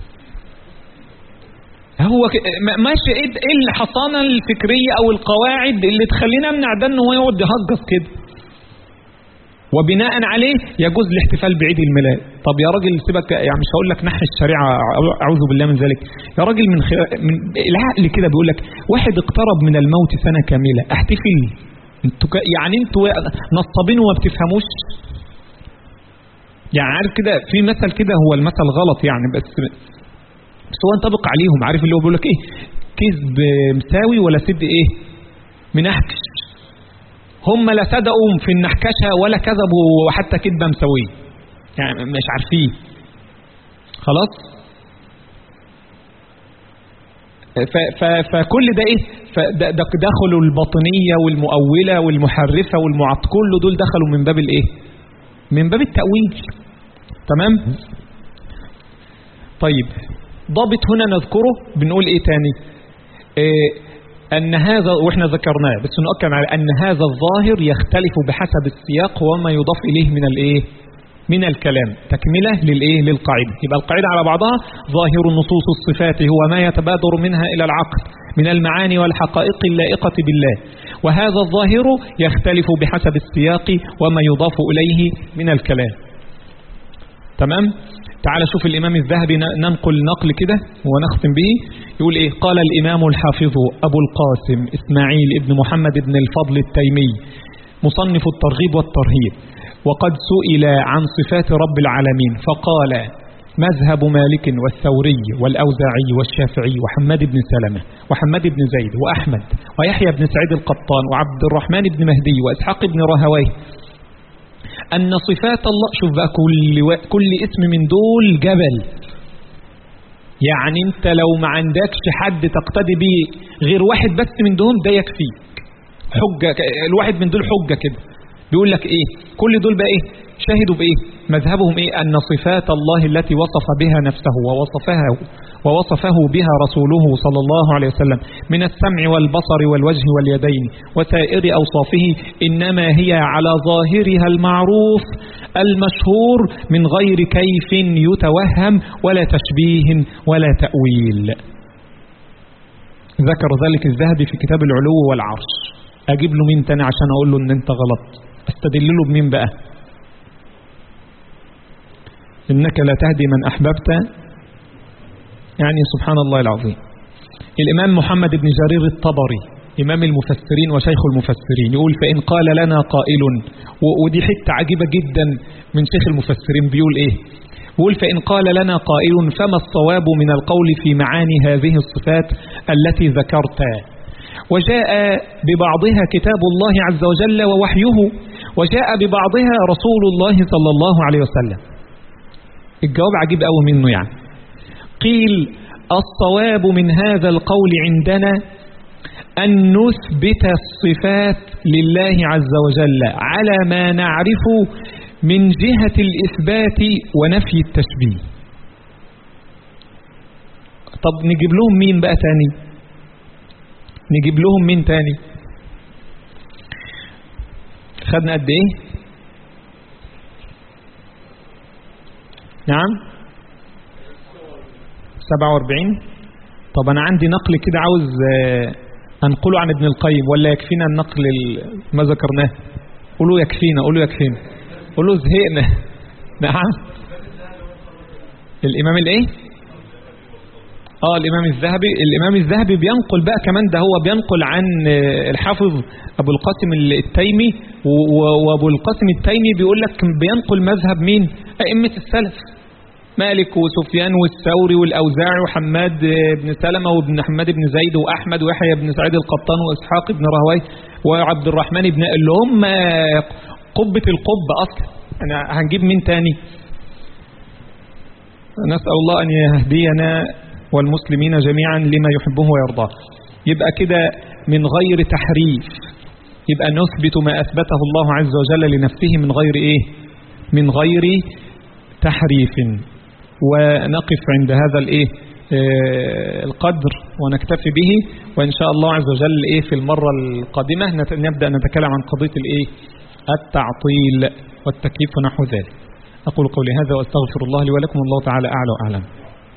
Speaker 1: هو كده ما- ماشي ايه إيه الحصانة الفكرية او القواعد اللي تخلينا امنع ده ان هو يقعد يهجص كده وبناء عليه يجوز الاحتفال بعيد الميلاد طب يا راجل سيبك يعني مش هقول لك نحي الشريعة أعوذ بالله من ذلك يا راجل من, خي... من العقل كده بيقول لك واحد اقترب من الموت سنة كاملة احتفل انتوا ك... يعني انتوا نصابين وما بتفهموش يعني عارف كده في مثل كده هو المثل غلط يعني بس بس هو ينطبق عليهم عارف اللي هو بيقول لك ايه كذب مساوي ولا صدق ايه منحكش هم لا صدقوا في النحكشة ولا كذبوا حتى كذبة مساوية يعني مش عارفين خلاص فكل ده ايه فده دخلوا الباطنية والمؤولة والمحرفة والمعط كل دول دخلوا من باب الايه من باب التأويل تمام طيب ضابط هنا نذكره بنقول ايه تاني إيه أن هذا وإحنا ذكرناه بس نؤكد على أن هذا الظاهر يختلف بحسب السياق وما يضاف إليه من الإيه من الكلام تكملة للإيه للقاعدة يبقى القاعدة على بعضها ظاهر نصوص الصفات هو ما يتبادر منها إلى العقل من المعاني والحقائق اللائقة بالله وهذا الظاهر يختلف بحسب السياق وما يضاف إليه من الكلام تمام تعال شوف الإمام الذهبي ننقل نقل كده ونختم به يقول إيه قال الإمام الحافظ أبو القاسم إسماعيل ابن محمد بن الفضل التيمي مصنف الترغيب والترهيب وقد سئل عن صفات رب العالمين فقال مذهب مالك والثوري والأوزاعي والشافعي وحماد بن سلمة وحماد بن زيد وأحمد ويحيى بن سعيد القطان وعبد الرحمن بن مهدي وإسحاق بن راهويه أن صفات الله شوف بقى كل, و... كل اسم من دول جبل يعني انت لو ما عندكش حد تقتدي به غير واحد بس من دول ده يكفيك حجة الواحد من دول حجة كده بيقول لك ايه كل دول بقى ايه شهدوا بايه مذهبهم ايه ان صفات الله التي وصف بها نفسه ووصفها ووصفه بها رسوله صلى الله عليه وسلم من السمع والبصر والوجه واليدين وسائر أوصافه إنما هي على ظاهرها المعروف المشهور من غير كيف يتوهم ولا تشبيه ولا تأويل ذكر ذلك الذهبي في كتاب العلو والعرش أجيب له مين تاني عشان أقول له إن أنت غلط استدل له بمين بقى إنك لا تهدي من أحببت يعني سبحان الله العظيم الإمام محمد بن جرير الطبري إمام المفسرين وشيخ المفسرين يقول فإن قال لنا قائل ودي حتة عجيبة جدا من شيخ المفسرين بيقول إيه بيقول فإن قال لنا قائل فما الصواب من القول في معاني هذه الصفات التي ذكرت وجاء ببعضها كتاب الله عز وجل ووحيه وجاء ببعضها رسول الله صلى الله عليه وسلم الجواب عجيب قوي منه يعني قيل الصواب من هذا القول عندنا أن نثبت الصفات لله عز وجل على ما نعرف من جهة الإثبات ونفي التشبيه طب نجيب لهم مين بقى تاني نجيب لهم مين تاني خدنا قد ايه نعم 47 طب انا عندي نقل كده عاوز انقله عن ابن القيم ولا يكفينا النقل ما ذكرناه قولوا يكفينا قولوا يكفينا قولوا زهقنا نعم الامام الايه اه الامام الذهبي الامام الذهبي بينقل بقى كمان ده هو بينقل عن الحافظ ابو القاسم التيمي وابو القاسم التيمي بيقول لك بينقل مذهب مين ائمه السلف مالك وسفيان والثوري والأوزاعي وحماد بن سلمة وابن حماد بن زيد وأحمد ويحيى بن سعيد القطان وإسحاق بن راهوي وعبد الرحمن بن اللي هم قبة القبة أصلا أنا هنجيب مين تاني نسأل الله أن يهدينا والمسلمين جميعا لما يحبه ويرضاه يبقى كده من غير تحريف يبقى نثبت ما أثبته الله عز وجل لنفسه من غير إيه من غير تحريف ونقف عند هذا الايه القدر ونكتفي به وإن شاء الله عز وجل إيه في المرة القادمة نبدأ نتكلم عن قضية الإيه التعطيل والتكييف ونحو ذلك أقول قولي هذا وأستغفر الله لي ولكم الله تعالى أعلى وأعلم